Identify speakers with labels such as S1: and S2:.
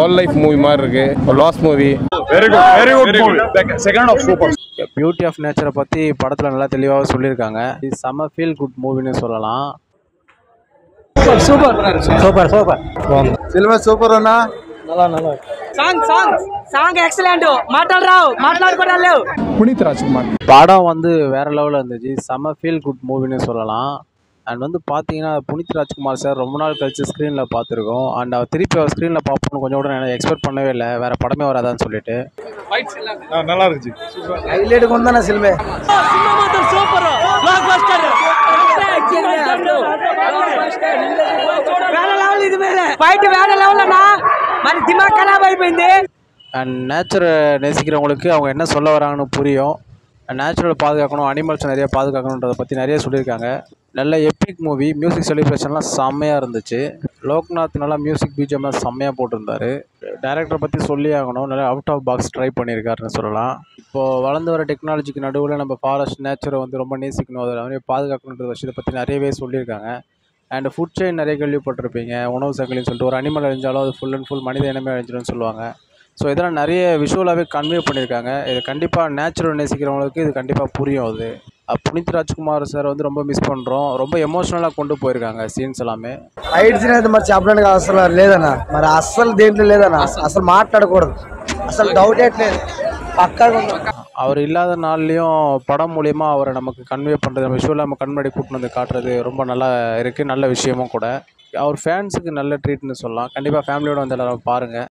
S1: Real life movie மாதிரி இருக்கு last movie
S2: very good very good movie second half super
S3: beauty of நேச்சரை பற்றி படத்தில் நல்லா தெளிவாக சொல்லியிருக்காங்க இது செம ஃபீல் குட் மூவின்னு சொல்லலாம்
S4: సూపర్ సూపర్
S2: సినిమా సూపర్ అన్నా
S5: సాంగ్ సాంగ్ సాంగ్ ఎక్సలెంట్ మాటలు రావు మాట్లాడుకోవడం లేవు
S2: పునీత్ రాజ్కుమార్
S3: படம் வந்து வேற லெவலில் இருந்துச்சு செம ஃபீல் குட் மூவின்னு சொல்லலாம் அண்ட் வந்து பார்த்தீங்கன்னா புனித் ராஜ்குமார் சார் ரொம்ப நாள் கழிச்சு ஸ்க்ரீனில் பார்த்துருக்கோம் அண்ட் அவர் திருப்பி அவர் ஸ்க்ரீனில் பார்ப்போம்னு கொஞ்சம் கூட எனக்கு எக்ஸ்பெக்ட் பண்ணவே இல்லை வேற படமே வராதான்னு சொல்லிட்டு
S2: நல்லா இருந்துச்சு
S4: హైలైట్ ఉందన్న సినిమా
S5: సినిమా మాత్రం సూపర్ బ్లాక్ బస్టర్ వేరే లెవెల్ ఇది వేరే ఫైట్ వేరే లెవెల్ అన్నా మరి దిమాగ్ ఖరాబ్ అయిపోయింది
S3: அண்ட் நேச்சரை நேசிக்கிறவங்களுக்கு அவங்க என்ன சொல்ல வராங்கன்னு புரியும் நேச்சுரல் பாதுகாக்கணும் அனிமல்ஸ் நிறைய பாதுகாக்கணுன்றதை பற்றி நிறைய சொல்லியிருக்காங்க நல்ல எப்பிக் மூவி மியூசிக் செலிப்ரேஷன்லாம் செம்மையாக இருந்துச்சு லோக்நாத் நல்லா மியூசிக் பிஜிஎம்லாம் செம்மையாக போட்டிருந்தாரு டேரக்டரை பற்றி சொல்லி ஆகணும் நல்லா அவுட் ஆஃப் பாக்ஸ் ட்ரை பண்ணியிருக்காருன்னு சொல்லலாம் இப்போது வளர்ந்து வர டெக்னாலஜிக்கு நடுவில் நம்ம ஃபாரஸ்ட் நேச்சரை வந்து ரொம்ப நேசிக்கணும் அதை நிறைய பாதுகாக்கணுன்ற விஷயத்தை பற்றி நிறையவே சொல்லியிருக்காங்க அண்ட் ஃபுட் செயின் நிறைய கேள்விப்பட்டிருப்பீங்க உணவு சங்கிலின்னு சொல்லிட்டு ஒரு அனிமல் அழிஞ்சாலும் அது ஃபுல் அண்ட் ஃபுல் மனித இனமே அழிஞ்சிடும்னு சொல்லுவாங்க ஸோ இதெல்லாம் நிறைய விஷுவலாகவே கன்வே பண்ணியிருக்காங்க இது கண்டிப்பாக நேச்சுரல் நேசிக்கிறவங்களுக்கு இது கண்டிப்பாக புரியும் அது அஹ் புனித் ராஜ்குமார் சார் வந்து ரொம்ப மிஸ் பண்ணுறோம் ரொம்ப எமோஷ்னலாக கொண்டு போயிருக்காங்க சீன்ஸ் எல்லாமே
S4: ఫైట్ సీన్ అయితే మరి చెప్పడానికి అసలు లేదన్న మరి అస్సలు దేంట్లో లేదన్న అసలు మాట్లాడకూడదు అసలు డౌట్ లేదు పక్కాగా ఉంది.
S3: அவர் இல்லாத நாள்லேயும் படம் மூலியமா அவரை நமக்கு கன்வே பண்ணுறது விஷுவலாக நம்ம கண்மடி கூட்டின்னு வந்து காட்டுறது ரொம்ப நல்லா இருக்குது நல்ல விஷயமும் கூட அவர் ஃபேன்ஸுக்கு நல்ல ட்ரீட்னு சொல்லலாம் கண்டிப்பாக ஃபேமிலியோட வந்து எல்லாரும் பாருங்கள்